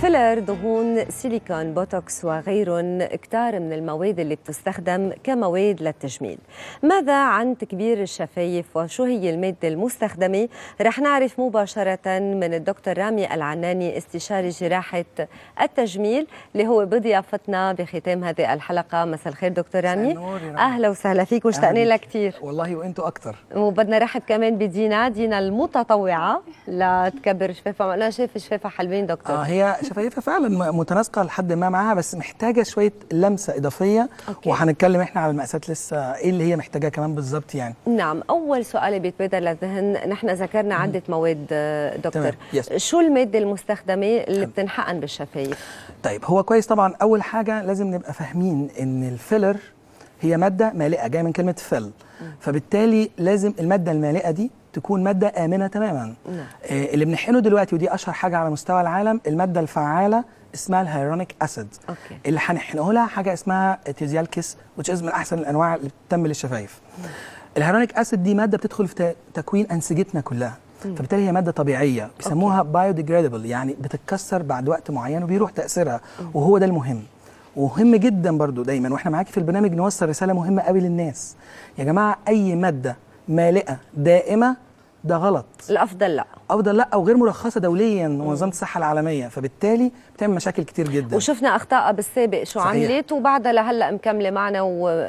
الفيلر دهون سيليكون بوتوكس وغيرهم كتار من المواد اللي بتستخدم كمواد للتجميل ماذا عن تكبير الشفايف وشو هي المادة المستخدمة رح نعرف مباشرة من الدكتور رامي العناني استشاري جراحة التجميل اللي هو بضيافتنا بختام هذه الحلقة مساء الخير دكتور رامي أهلا وسهلا فيك واشتقنا لك كثير والله وانتوا اكثر وبدنا نرحب كمان بدينا دينا المتطوعة لتكبر شفافها أنا شايفة شفافها حلوين دكتور آه هي شفايفها فعلا متناسقه لحد ما معاها بس محتاجه شويه لمسه اضافيه أوكي. وهنتكلم احنا على المقاسات لسه ايه اللي هي محتاجاه كمان بالظبط يعني نعم أول سؤال بيتبادر للذهن نحن ذكرنا عدة مواد آه، دكتور تمام. يس. شو المادة المستخدمة اللي بتنحقن بالشفايف طيب هو كويس طبعا اول حاجه لازم نبقى فاهمين ان الفيلر هي ماده مالئه جايه من كلمه فيل فبالتالي لازم الماده المالئه دي تكون ماده امنه تماما نعم. آه اللي بنحقنه دلوقتي ودي اشهر حاجه على مستوى العالم الماده الفعاله اسمها الهيرونيك اسيد أوكي. اللي هنحقنه لها حاجه اسمها تيزيالكيس which is من احسن الانواع اللي بتتم للشفايف الهيرونيك اسيد دي ماده بتدخل في ت- تكوين انسجتنا كلها فبالتالي هي ماده طبيعيه بيسموها بايوديجريدبل يعني بتتكسر بعد وقت معين وبيروح تاثيرها وهو ده المهم ومهم جدا برضو دايما واحنا معاكي في البرنامج نوصل رساله مهمه قوي للناس يا جماعه اي ماده مالئه دائمه ده غلط الأفضل لا افضل لا او غير مرخصه دوليا منظمه الصحه العالميه فبالتالي بتعمل مشاكل كتير جدا وشفنا أخطاء بالسابق شو صحيح. عملت وبعدها لهلا مكملة معنا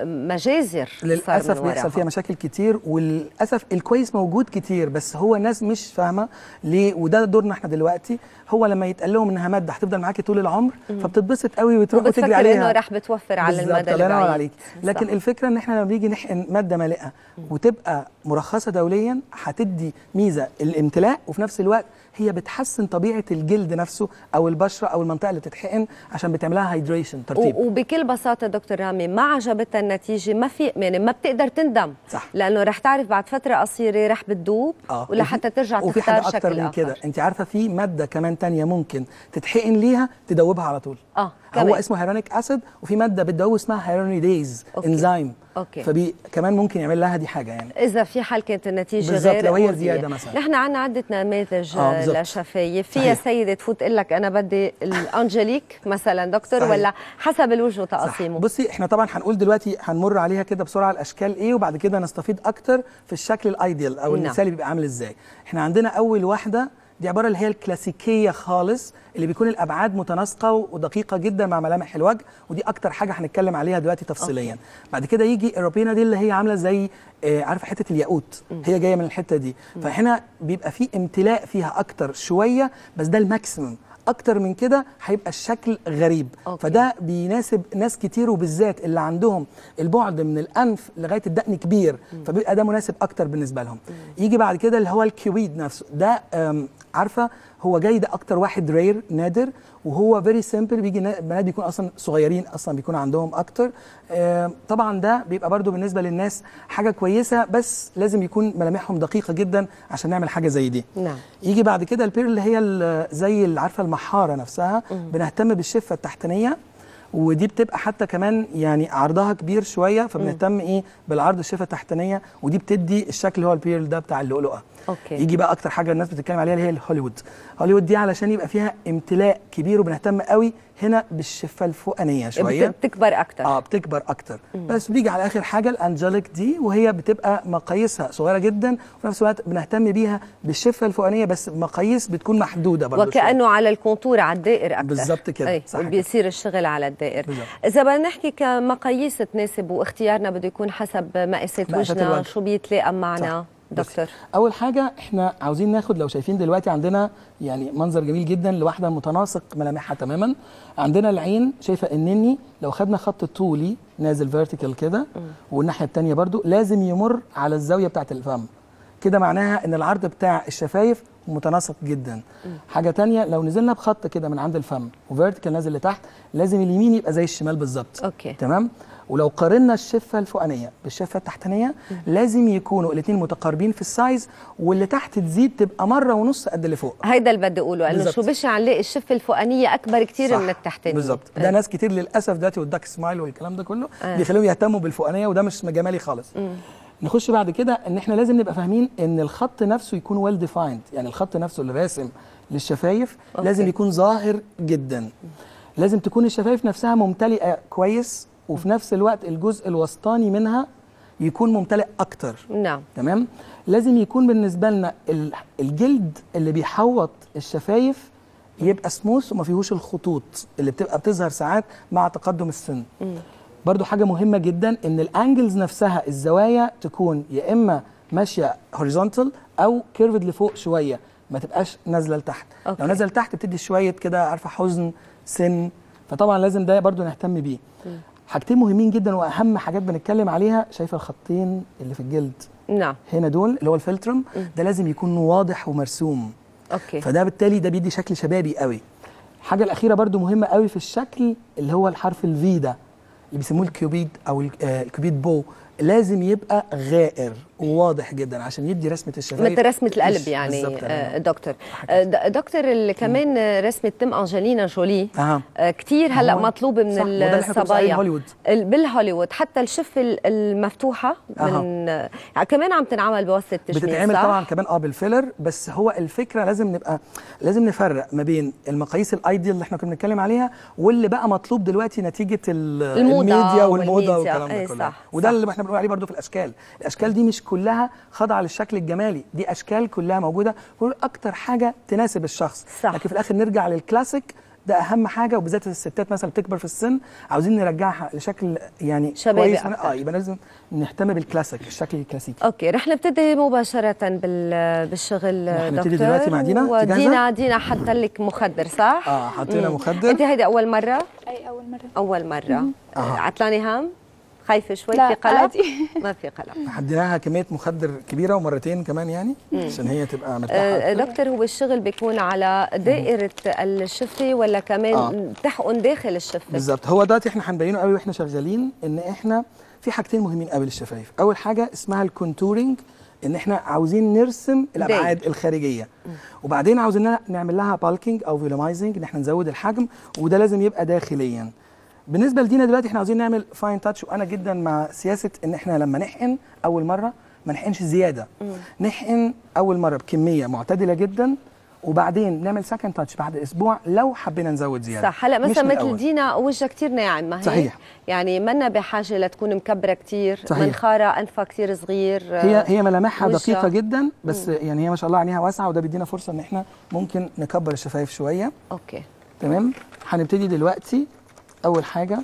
ومجازر صار للاسف من بيحصل وراها. فيها مشاكل كتير وللاسف الكويس موجود كتير بس هو الناس مش فاهمه ليه وده دورنا احنا دلوقتي هو لما يتقال لهم انها ماده هتفضل معاكي طول العمر فبتتبسط قوي وتروح وتجري وبتفكر عليها إنه رح بتوفر على بالظبط، المدى الله ينور البعيد عليك لكن صح. الفكره ان احنا لما بنيجي نحقن ماده مالئه وتبقى مرخصه دوليا هتدي ميزه الامتلاء وفي نفس الوقت هي بتحسن طبيعه الجلد نفسه او البشره او المنطقه اللي بتتحقن عشان بتعملها هايدريشن ترطيب و- وبكل بساطة دكتور رامي ما عجبتها النتيجة ما في يعني ما بتقدر تندم صح. لأنه رح تعرف بعد فترة قصيرة رح بتدوب اه ولحتى وفي- ترجع وفي تختار حاجه اكتر شكل من كده آخر. انت عارفه في ماده كمان تانية ممكن تتحقن ليها تدوبها على طول اه هو كمان. اسمه هيرونيك اسيد وفي ماده بتدوب اسمها هيرونيديز أوكي. انزيم أوكي. فبي كمان ممكن يعمل لها دي حاجه يعني إذا في حال كانت النتيجة بالظبط، غير لو هي مرضية. زيادة مثلاً. نحن عنا عدة نماذج آه، بالظبط. للشفايف فيها صحيح. سيدة تفوت تقول لك أنا بدي الأنجليك مثلا دكتور صحيح. ولا حسب الوجه صح. وتقاسيمه بصي احنا طبعا هنقول دلوقتي هنمر عليها كده بسرعه الاشكال ايه وبعد كده نستفيد اكتر في الشكل الايديال او نعم. المثالي بيبقى عامل ازاي احنا عندنا اول واحده دي عباره اللي هي الكلاسيكيه خالص اللي بيكون الابعاد متناسقه ودقيقه جدا مع ملامح الوجه ودي اكتر حاجه هنتكلم عليها دلوقتي تفصيليا بعد كده يجي الروبينا دي اللي هي عامله زي آه، عارفه حته الياقوت هي جايه من الحته دي فهنا بيبقى في امتلاء فيها اكتر شويه بس ده الماكسيمم اكتر من كده هيبقى الشكل غريب أوكي. فده بيناسب ناس كتير وبالذات اللي عندهم البعد من الانف لغايه الدقن كبير فبيبقى ده مناسب اكتر بالنسبه لهم يجي بعد كده اللي هو الكيويد نفسه ده أم، عارفه هو جاي ده اكتر واحد رير نادر وهو فيري سيمبل بيجي نا- بنات بيكون اصلا صغيرين اصلا بيكون عندهم اكتر آم، طبعا ده بيبقى برضو بالنسبه للناس حاجه كويسه بس لازم يكون ملامحهم دقيقه جدا عشان نعمل حاجه زي دي نعم يجي بعد كده البير اللي هي ال- زي اللي عارفه المحاره نفسها بنهتم بالشفه التحتانيه ودي بتبقى حتى كمان يعني عرضها كبير شويه فبنهتم ايه بالعرض الشفه التحتانيه ودي بتدي الشكل اللي هو البيرل ده بتاع اللؤلؤه أوكي. يجي بقى اكتر حاجه الناس بتتكلم عليها اللي هي الهوليوود هوليوود دي علشان يبقى فيها امتلاء كبير وبنهتم قوي هنا بالشفه الفوقانيه شويه بت- بتكبر أكتر اه بتكبر اكتر بس بيجي على اخر حاجه الانجليك دي وهي بتبقى مقاييسها صغيره جدا وفي نفس الوقت بنهتم بيها بالشفه الفوقانيه بس مقاييس بتكون محدوده برضه شوية. وكأنه على الكونتور على الدائر أكتر بالظبط كده، أي صح كده. بيصير الشغل على الدائر بالظبط. إذا بدنا نحكي كمقاييس تناسب واختيارنا بده يكون حسب مقاسات مقاسات وجهنا الوجه. شو بيتلائم معنا صح. بصي، دكتور اول حاجه احنا عاوزين ناخد لو شايفين دلوقتي عندنا يعني منظر جميل جدا لواحده متناسق ملامحها تماما عندنا العين شايفه النني لو خدنا خط طولي نازل فيرتيكال كده والناحيه الثانيه برضو لازم يمر على الزاويه بتاعه الفم كده معناها ان العرض بتاع الشفايف متناسق جدا حاجه تانية لو نزلنا بخط كده من عند الفم وفيرتيكال نازل لتحت لازم اليمين يبقى زي الشمال بالظبط أوكي. تمام ولو قارنا الشفه الفوقانيه بالشفه التحتانيه لازم يكونوا الاثنين متقاربين في السايز واللي تحت تزيد تبقى مره ونص قد اللي فوق هيدا اللي بدي اقوله انه بالظبط. شو بشع نلاقي الشفه الفوقانيه اكبر كثير صح. من التحتانيه بالظبط ده ناس كتير للاسف دلوقتي والداك سمايل والكلام ده كله آه. بيخليهم يهتموا بالفوقانيه وده مش جمالي خالص نخش بعد كده ان احنا لازم نبقى فاهمين ان الخط نفسه يكون ويل ديفايند يعني الخط نفسه اللي راسم للشفايف أوكي. لازم يكون ظاهر جدا لازم تكون الشفايف نفسها ممتلئه كويس وفي نفس الوقت الجزء الوسطاني منها يكون ممتلئ اكتر نعم تمام لازم يكون بالنسبه لنا ال- الجلد اللي بيحوط الشفايف يبقى سموث وما فيهوش الخطوط اللي بتبقى بتظهر ساعات مع تقدم السن برضو حاجه مهمه جدا ان الانجلز نفسها الزوايا تكون يا اما ماشيه هوريزونتال او كيرفد لفوق شويه ما تبقاش نازله لتحت أوكي. لو نزل تحت بتدي شويه كده عارفه حزن سن فطبعا لازم ده برضو نهتم بيه حاجتين مهمين جدا واهم حاجات بنتكلم عليها شايفه الخطين اللي في الجلد نعم هنا دول اللي هو الفلترم ده لازم يكون واضح ومرسوم اوكي فده بالتالي ده بيدي شكل شبابي قوي الحاجه الاخيره برضو مهمه قوي في الشكل اللي هو الحرف الفي ده اللي بيسموه الكيوبيد او ال- آه، الكيوبيد بو لازم يبقى غائر وواضح جدا عشان يدي رسمه الشفايف مثل رسمة القلب مش- يعني بالظبط آه، أنا- دكتور آه، د- دكتور اللي كمان آه، رسمة تم أنجلينا جولي اها آه، كتير هلا هو- مطلوبة من صح، ما ده اللي إحنا كنا بنسميه الصبايا هوليوود. ال- بالهوليوود حتى الشفة ال- المفتوحة أها. من آه، يعني كمان عم تنعمل بواسطة التجميل بتتعمل صح؟ طبعا كمان اه بالفيلر بس هو الفكره لازم نبقى لازم نفرق ما بين المقاييس الايديال اللي احنا كنا بنتكلم عليها واللي بقى مطلوب دلوقتي نتيجه ال- الموضة الميديا والموضه والميديا. والكلام إيه ده كله صح، وده صح. اللي احنا بنقول عليه برضو في الاشكال الاشكال دي مش كلها خاضعه للشكل الجمالي دي اشكال كلها موجوده كل اكتر حاجه تناسب الشخص صح. لكن في الاخر نرجع للكلاسيك ده اهم حاجه وبالذات الستات مثلا بتكبر في السن عاوزين نرجعها لشكل يعني شبابي كويس من- أكتر. اه يبقى لازم نهتم بالكلاسيك الشكل الكلاسيكي اوكي رح نبتدي مباشرة بال- بالشغل رح دكتور نبتدي دلوقتي مع دينا. أنت جاهزة؟ ودينا دينا حتى لك مخدر صح؟ اه حطينا مم. مخدر انت هيدي أول مرة؟ اي اول مره أول مرة أها. آه، عطلاني هام؟ خايفة شوي لا، في قلق؟ عادي. ما في قلق حديناها كميه مخدر كبيره ومرتين كمان يعني عشان هي تبقى مرتاحه آه، أكتر. دكتور هو الشغل بيكون على دائرة الشفة ولا كمان آه. بتحقن داخل الشفة؟ بالظبط هو دلوقتي احنا هنبينه قوي واحنا شغالين ان احنا في حاجتين مهمين قوي للشفايف اول حاجه اسمها الكونتورنج ان احنا عاوزين نرسم الابعاد الخارجيه وبعدين عاوزين نعمل لها بالكينج او فيلومايزنج ان احنا نزود الحجم وده لازم يبقى داخليا بالنسبه لدينا دلوقتي احنا عاوزين نعمل فاين تاتش وانا جدا مع سياسه ان احنا لما نحقن اول مره ما نحقنش زياده نحقن اول مره بكميه معتدله جدا وبعدين نعمل سكند تاتش بعد اسبوع لو حبينا نزود زياده صح هلا مش مثلا من مثل الأول. دينا وجهها كثير ناعم ما هي صحيح. يعني منا بحاجه لتكون مكبره كثير صحيح. منخاره انفها كثير صغير هي هي ملامحها وجهها. دقيقة جدا بس يعني هي ما شاء الله عينيها واسعة وده بيدينا فرصة ان احنا ممكن نكبر الشفايف شوية اوكي تمام هنبتدي دلوقتي أول حاجة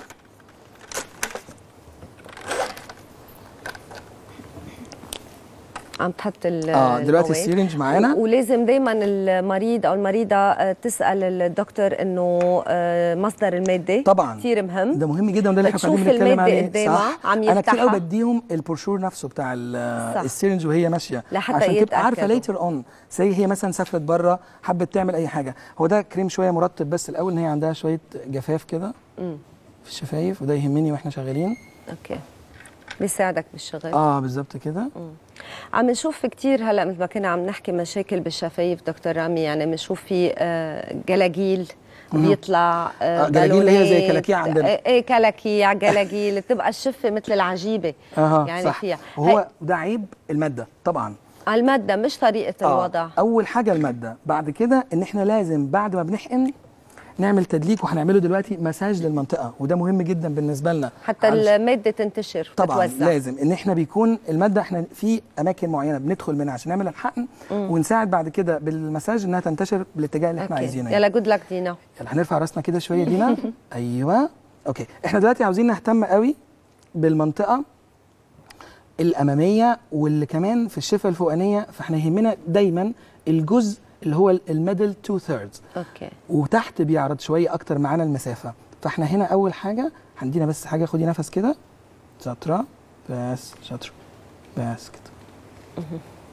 عم تحط ال اه دلوقتي المواد. السيرنج معانا و- ولازم دائما المريض او المريضه آه، تسال الدكتور انه آه، مصدر الماده طبعا. كثير مهم ده مهم جدا وده اللي احنا تشوف قاعدين بنتكلم المادة عليه قدامها صح عم انا كتير قوي يفتحها. بديهم البروشور نفسه بتاع ال- صح. السيرنج وهي ماشيه لحتى عشان تبقى عارفه يتأكدوا. ليتر اون زي هي مثلا سافرت بره حبت تعمل اي حاجه هو ده كريم شويه مرطب بس الاول ان هي عندها شويه جفاف كده مم. في الشفايف وده يهمني واحنا شغالين اوكي بيساعدك بالشغل اه بالظبط كده عم نشوف كثير هلا مثل ما كنا عم نحكي مشاكل بالشفايف دكتور رامي يعني بنشوف في آه، جلاجيل بيطلع آه، جلاجيل اللي هي زي بالونات. كلاكيع عندنا. ايه إيه، كلاكيع جلاجيل بتبقى الشفه مثل العجيبه اها يعني صح فيها وهو هي- ده عيب الماده طبعا على الماده مش طريقه آه، الوضع اول حاجه الماده بعد كده ان احنا لازم بعد ما بنحقن نعمل تدليك وهنعمله دلوقتي مساج للمنطقه وده مهم جدا بالنسبه لنا حتى علش- الماده تنتشر طبعا تتوزع لازم ان احنا بيكون الماده احنا في اماكن معينه بندخل منها عشان نعمل الحقن ونساعد بعد كده بالمساج انها تنتشر بالاتجاه اللي احنا أوكي. عايزينه يلا جود لك دينا يلا هنرفع راسنا كده شويه دينا ايوه اوكي احنا دلوقتي عاوزين نهتم قوي بالمنطقه الاماميه واللي كمان في الشفه الفوقانيه فاحنا يهمنا دايما الجزء اللي هو الميدل تو ثيردز اوكي وتحت بيعرض شويه اكتر معانا المسافه فاحنا هنا اول حاجه هندينا بس حاجه خدي نفس كده شاطره بس شاطره بس كده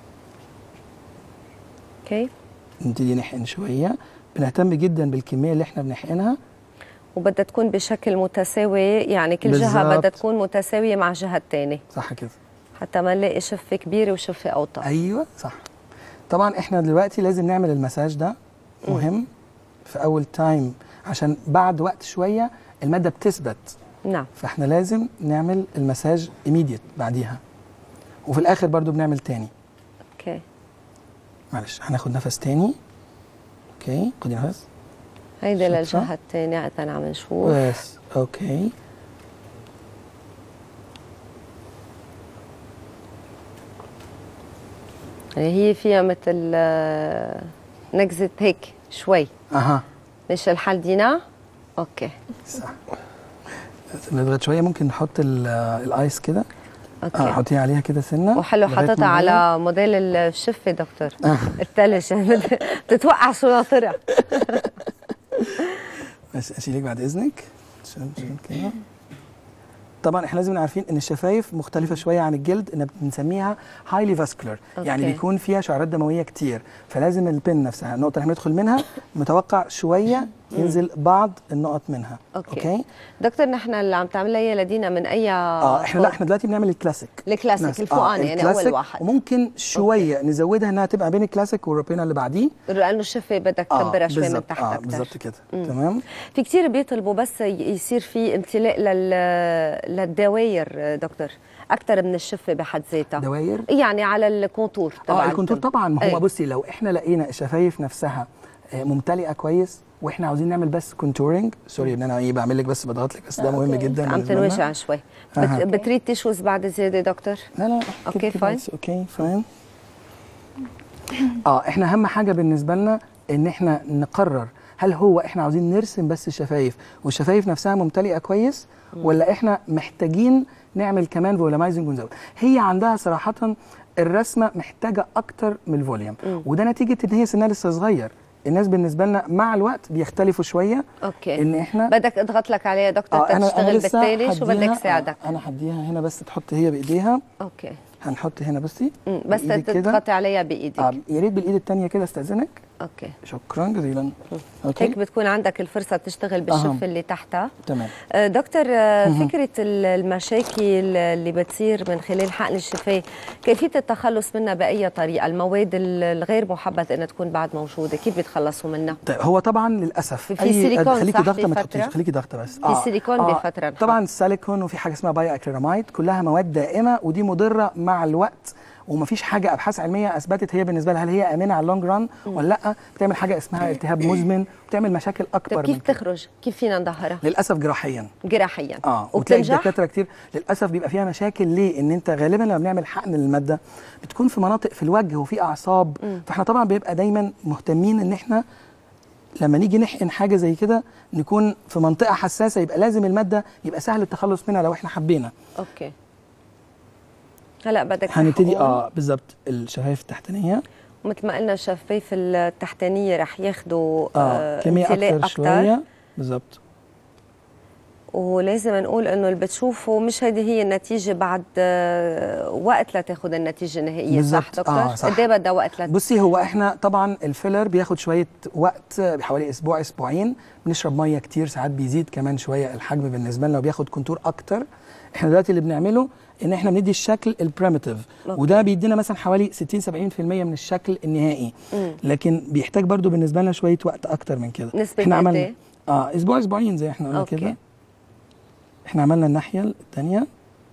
اوكي نبتدي نحقن شويه بنهتم جدا بالكميه اللي احنا بنحقنها وبدها تكون بشكل متساوي يعني كل جهه بالظبط. بدها تكون متساويه مع الجهه الثانيه صح كده حتى ما نلاقي شفه كبيره وشفه اوطى ايوه صح طبعا احنا دلوقتي لازم نعمل المساج ده مهم في اول تايم عشان بعد وقت شويه الماده بتثبت نعم فاحنا لازم نعمل المساج immediate بعديها وفي الاخر برضو بنعمل تاني اوكي معلش هناخد نفس تاني اوكي خدي نفس هيدي شاطرة. للجهه الثانيه عشان عم نشوف بس اوكي يعني هي فيها مثل آه، نكزه هيك شوي اها مش الحلدينا اوكي صح لازم نضغط شويه ممكن نحط ال- الايس كده اه اوكي حطيها عليها كده سنه وحلو لغاية حطيتها ما على موديل الشفه دكتور آه. الثلج بتتوقع شو ناطرها بس اشيلك بعد اذنك عشان عشان كده طبعا احنا لازم عارفين ان الشفايف مختلفه شويه عن الجلد ان بنسميها هايلي فاسكولار يعني أوكي. بيكون فيها شعيرات دمويه كتير فلازم البن نفسها النقطه اللي هندخل منها متوقع شويه ينزل بعض النقط منها أوكي. اوكي دكتور نحن اللي عم تعملها هي لدينا من اي اه احنا لا احنا دلوقتي بنعمل الكلاسيك الكلاسيك نفس- الفوقاني يعني اول الكلاسيك، واحد وممكن شويه نزودها انها تبقى بين الكلاسيك والروبينا اللي بعديه لانه الشفه بدك تكبرها شوي من بالظبط، تحت اه اكثر بالظبط كده تمام في كتير بيطلبوا بس ي- يصير في امتلاء لل... للدواير دكتور اكثر من الشفه بحد ذاتها دواير يعني على الكونتور تبع اه الكونتور الدم. طبعا ما إيه. هو بصي لو احنا لقينا الشفايف نفسها آه، ممتلئه كويس واحنا عاوزين نعمل بس كونتورنج سوري ان انا ايه بعمل لك بس بضغط لك بس ده مهم جدا عم بالنسبة لنا. تنوجع شوي أها. بت... بتريد تشوز بعد زياده دكتور لا لا أوكي، كده كده فاين. بس، اوكي فاين اه احنا اهم حاجه بالنسبه لنا ان احنا نقرر هل هو احنا عاوزين نرسم بس الشفايف والشفايف نفسها ممتلئه كويس ولا احنا محتاجين نعمل كمان فوليمايزنج ونزود هي عندها صراحه الرسمه محتاجه اكتر من الفوليوم وده نتيجه ان هي سنها لسه صغير الناس بالنسبه لنا مع الوقت بيختلفوا شويه اوكي ان احنا بدك اضغط لك عليها دكتور تشتغل لسه بالتالي شو هديها- بدك ساعدك آه، انا هديها هنا بس تحط هي بايديها اوكي هنحط هنا بصي مم. بس بإيدك كده. تضغطي عليها بايدك آه يا ريت بالايد الثانيه كده استاذنك اوكي شكرا جزيلا اوكي هيك بتكون عندك الفرصه تشتغل بالشفه أهم. اللي تحتها تمام آه، دكتور آه، فكرة ال- المشاكل اللي بتصير من خلال حقن الشفاه كيفية التخلص منها بأي طريقة المواد ال- الغير محبذ أنها تكون بعد موجودة كيف بيتخلصوا منها طيب هو طبعا للاسف في سيليكون خليكي صح ضغطه ما بفترة؟ تحطيش خليكي ضغطه بس في سيليكون بفترة نحط. طبعا السيليكون وفي حاجه اسمها باي اكريلاميد كلها مواد دائمه ودي مضره مع الوقت ومفيش حاجه ابحاث علميه اثبتت هي بالنسبه لها هل هي امنه على اللونج ران ولا لا بتعمل حاجه اسمها التهاب مزمن بتعمل مشاكل اكبر طيب كيف من كده. تخرج كيف فينا نظهرها للاسف جراحيا جراحيا اه وتلاقي وبتنجح الدكاتره كتير للاسف بيبقى فيها مشاكل ليه ان انت غالبا لما بنعمل حقن للماده بتكون في مناطق في الوجه وفي اعصاب فاحنا طبعا بيبقى دايما مهتمين ان احنا لما نيجي نحقن حاجه زي كده نكون في منطقه حساسه يبقى لازم الماده يبقى سهل التخلص منها لو احنا حبينا اوكي هلا بدك هنبتدي تحقن. اه بالظبط الشفايف التحتانيه مثل ما قلنا الشفايف التحتانية رح ياخذوا اه كميه امتلاء اكتر شويه بالظبط ولازم نقول انه اللي بتشوفه مش هذه هي النتيجه بعد آه، وقت لتاخذ النتيجه النهائيه صح بالظبط. دكتور؟ آه، صح. قد ايه بدها وقت لت... بصي هو احنا طبعا الفيلر بياخد شويه وقت بحوالي اسبوع اسبوعين بنشرب ميه كتير ساعات بيزيد كمان شويه الحجم بالنسبه لنا وبياخد كونتور اكتر احنا دلوقتي اللي بنعمله ان احنا بندي الشكل البريمتيف أوكي. وده بيدينا مثلا حوالي 60 70% من الشكل النهائي مم. لكن بيحتاج برضو بالنسبه لنا شويه وقت اكتر من كده نسبة احنا قد عملنا إيه؟ اه اسبوع اسبوعين زي احنا قلنا أوكي. كده احنا عملنا الناحيه الثانيه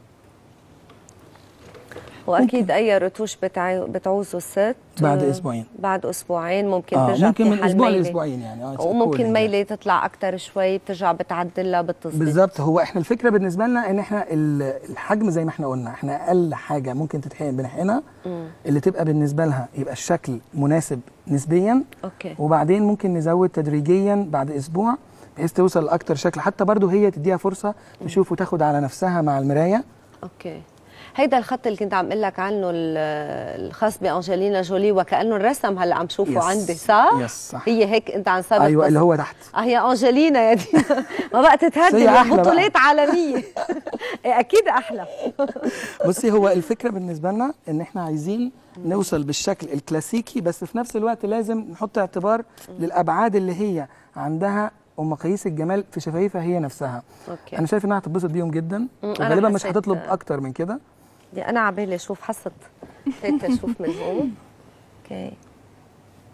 واكيد اي رتوش بتع... بتعوزه الست بعد آه، أسبوعين. بعد اسبوعين ممكن اه ترجع ممكن في من حل اسبوع ميلة. لاسبوعين يعني اه it's وممكن according ميلة تطلع اكثر شوي بترجع بتعدلها بالتظبيط بالظبط هو احنا الفكره بالنسبه لنا ان احنا ال- الحجم زي ما احنا قلنا احنا اقل حاجه ممكن تتحقن بنحقنها اللي تبقى بالنسبه لها يبقى الشكل مناسب نسبيا اوكي وبعدين ممكن نزود تدريجيا بعد اسبوع بحيث توصل لاكتر شكل حتى برضو هي تديها فرصه تشوف وتاخد على نفسها مع المرايه اوكي هيدا الخط اللي كنت عم اقول لك عنه ال- الخاص بانجلينا جولي وكانه الرسم هلا عم شوفه Yes. عندي صح؟ Yes، صح. هي هيك انت عن سابق ايوه بس- اللي هو تحت اه هي انجلينا يا دينا ما بقى تتهدد هي أحلى بقى. بطولات عالميه إيه، اكيد احلى بصي هو الفكره بالنسبه لنا ان احنا عايزين نوصل بالشكل الكلاسيكي بس في نفس الوقت لازم نحط اعتبار للابعاد اللي هي عندها ومقاييس الجمال في شفايفها هي نفسها اوكي انا شايف انها هتتبسط بيهم جدا أنا وغالبا مش حسيت- هتطلب اكتر من كده دي انا عبالي اشوف حست حسيت اشوف من هون اوكي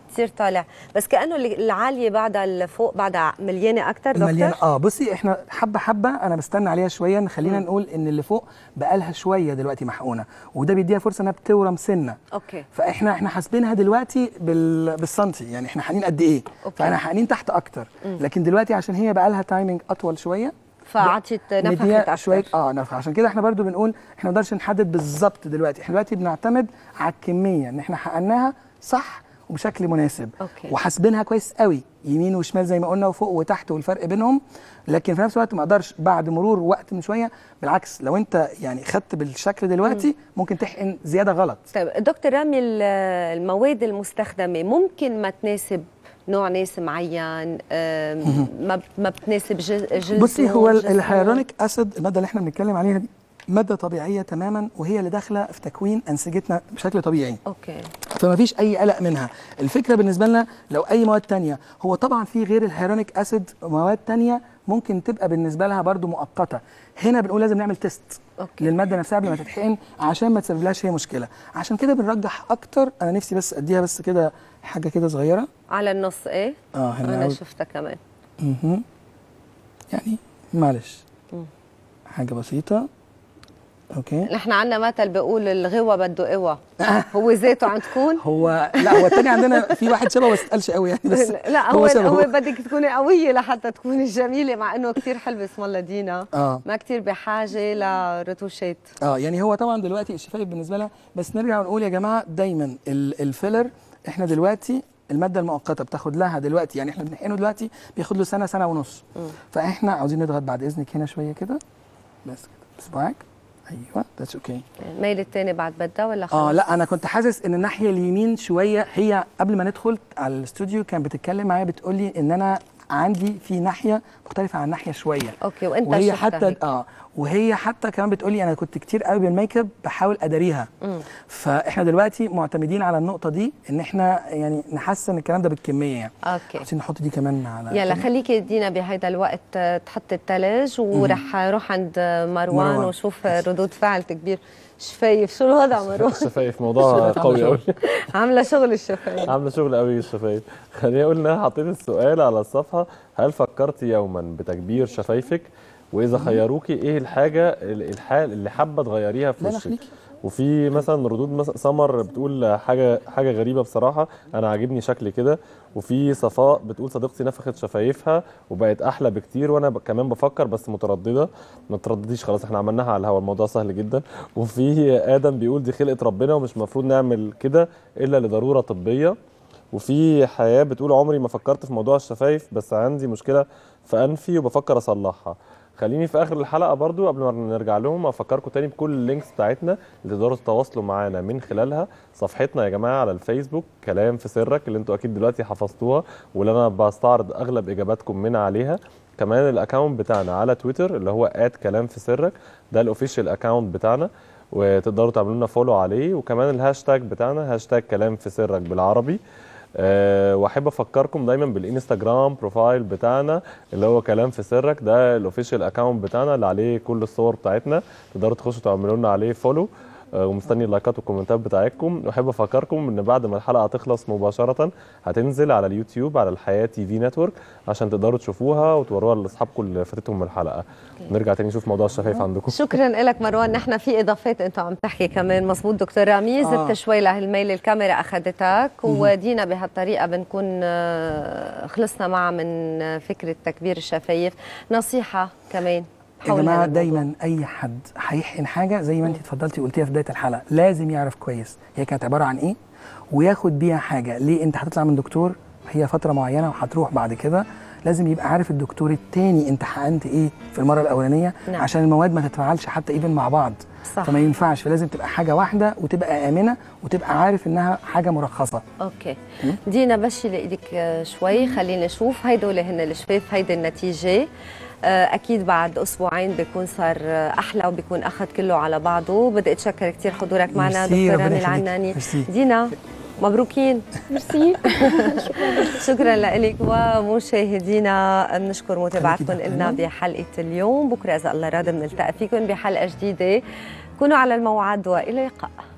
كثير طالع بس كانه العاليه بعدها الفوق بعدها مليانه اكثر دكتور مليانه اه بصي احنا حبه حبه انا بستنى عليها شويه خلينا نقول ان اللي فوق بقى لها شويه دلوقتي محقونه وده بيديها فرصه انها بتورم سنه اوكي فاحنا احنا حاسبينها دلوقتي بال... بالسنتي يعني احنا حقنين قد ايه أوكي. فاحنا حقنين تحت اكتر لكن دلوقتي عشان هي بقى لها تايمنج اطول شويه فعطت نفخت مديها اكثر شويه اه نفخ عشان كده احنا برضو بنقول احنا ما نقدرش نحدد بالظبط دلوقتي احنا دلوقتي بنعتمد على الكميه ان احنا حقناها صح وبشكل مناسب أوكي. وحاسبينها كويس قوي يمين وشمال زي ما قلنا وفوق وتحت والفرق بينهم لكن في نفس الوقت ما اقدرش بعد مرور وقت من شويه بالعكس لو انت يعني خدت بالشكل دلوقتي ممكن تحقن زياده غلط طيب دكتور رامي ال- المواد المستخدمه ممكن ما تناسب نوع ناس معين آم، ما ما بتناسب جل- جلده بصي هو ال- جسمه. الهيرونيك اسيد الماده اللي احنا بنتكلم عليها دي ماده طبيعيه تماما وهي اللي داخله في تكوين انسجتنا بشكل طبيعي اوكي فما فيش اي قلق منها الفكره بالنسبه لنا لو اي مواد تانية هو طبعا في غير الهيرونيك اسيد مواد تانية ممكن تبقى بالنسبه لها برضو مؤقته هنا بنقول لازم نعمل تيست أوكي. للماده نفسها قبل ما تتحقن عشان ما تسببلهاش هي مشكله عشان كده بنرجح اكتر انا نفسي بس اديها بس كده حاجه كده صغيره على النص ايه اه هنا انا أول- شفتها كمان مهم. يعني معلش حاجه بسيطه اوكي نحن عندنا مثل بيقول الغوى بده قوى هو ذاته عندكم هو لا هو التاني عندنا في واحد شبه بس قالش قوي يعني بس لا هو شبهه. هو بدك تكوني قويه لحتى تكوني جميله مع انه كثير حلو اسم الله دينا اه ما كثير بحاجه لرتوشات اه يعني هو طبعا دلوقتي الشفايف بالنسبه لها بس نرجع ونقول يا جماعه دايما ال- الفيلر احنا دلوقتي الماده المؤقته بتاخد لها دلوقتي يعني احنا بنحقنه دلوقتي بياخد له سنه سنه ونص فاحنا عاوزين نضغط بعد اذنك هنا شويه كده بس كده اصبعك ايوه ذاتس اوكي الميل الثاني بعد بدها ولا خلص اه لا انا كنت حاسس ان الناحيه اليمين شويه هي قبل ما ندخل على الاستوديو كانت بتتكلم معايا بتقول لي ان انا عندي في ناحيه مختلفه عن الناحيه شويه اوكي وانت وهي شفتها حتى هيك. اه وهي حتى كمان بتقول لي انا كنت كتير قوي بالميك اب بحاول اداريها مم. فاحنا دلوقتي معتمدين على النقطه دي ان احنا يعني نحسن الكلام ده بالكميه يعني اوكي عايزين نحط دي كمان على يلا خليكي دينا بهيدا الوقت آه، تحط الثلج ورح اروح عند مروان, مروان. وشوف ردود فعل كبير شفايف شو الوضع مروان الشفايف موضوع قوي قوي عامله شغل الشفايف عامله شغل قوي الشفايف خليني اقول ان انا حطيت السؤال على الصفحه هل فكرت يوما بتكبير شفايفك واذا خيروكي ايه الحاجه ال- الحال اللي حابه تغيريها في لا لا وشك خليكي وفي مثلا ردود مثلا سمر بتقول حاجه حاجه غريبه بصراحه انا عاجبني شكلي كده وفي صفاء بتقول صديقتي نفخت شفايفها وبقت احلى بكتير وانا ب- كمان بفكر بس متردده ما تردديش خلاص احنا عملناها على الهوا الموضوع سهل جدا وفي ادم بيقول دي خلقه ربنا ومش المفروض نعمل كده الا لضروره طبيه وفي حياه بتقول عمري ما فكرت في موضوع الشفايف بس عندي مشكله في انفي وبفكر اصلحها خليني في اخر الحلقه برضو قبل ما نرجع لهم افكركم تاني بكل اللينكس بتاعتنا اللي تقدروا تتواصلوا معانا من خلالها صفحتنا يا جماعه على الفيسبوك كلام في سرك اللي انتوا اكيد دلوقتي حفظتوها واللي انا بستعرض اغلب اجاباتكم من عليها كمان الاكونت بتاعنا على تويتر اللي هو ات كلام في سرك ده الاوفيشال اكونت بتاعنا وتقدروا تعملوا لنا فولو عليه وكمان الهاشتاج بتاعنا هاشتاج كلام في سرك بالعربي أه واحب افكركم دايما بالانستجرام بروفايل بتاعنا اللي هو كلام في سرك ده الاوفيشال اكونت بتاعنا اللي عليه كل الصور بتاعتنا تقدروا تخشوا تعملوا لنا عليه فولو أه ومستني اللايكات والكومنتات بتاعتكم واحب افكركم ان بعد ما الحلقه تخلص مباشره هتنزل على اليوتيوب على الحياه تي في نتورك عشان تقدروا تشوفوها وتوروها لاصحابكم اللي فاتتهم من الحلقه نرجع تاني نشوف موضوع الشفايف عندكم شكرا لك مروان نحن في اضافات انت عم تحكي كمان مزبوط دكتور رامي زدت آه. شوي لهالميل الكاميرا اخذتك ودينا بهالطريقه بنكون آه، خلصنا معها من آه، فكره تكبير الشفايف نصيحه كمان يا حول جماعه هذا الموضوع. دايما اي حد هيحقن حاجه زي ما انت اتفضلتي قلتيها في بدايه الحلقه لازم يعرف كويس هي كانت عباره عن ايه وياخد بيها حاجه ليه انت هتطلع من دكتور هي فتره معينه وهتروح بعد كده لازم يبقى عارف الدكتور التاني انت حقنت ايه في المره الاولانيه نعم. عشان المواد ما تتفاعلش حتى ايفن مع بعض صح. فما ينفعش فلازم تبقى حاجه واحده وتبقى امنه وتبقى عارف انها حاجه مرخصه اوكي دينا بشي لايدك آه، شوي خلينا نشوف هيدول هن الشفاف هيدي النتيجه آه، اكيد بعد اسبوعين بيكون صار آه، احلى وبيكون اخذ كله على بعضه بدي اتشكر كثير حضورك معنا ميرسي، دكتور ربنا رامي يخليك. العناني ميرسي. دينا مبروكين ميرسي شكرا لك ومشاهدينا بنشكر متابعتكم خليكي لنا دكتور. بحلقه اليوم بكره اذا الله راد بنلتقى فيكم بحلقه جديده كونوا على الموعد والى اللقاء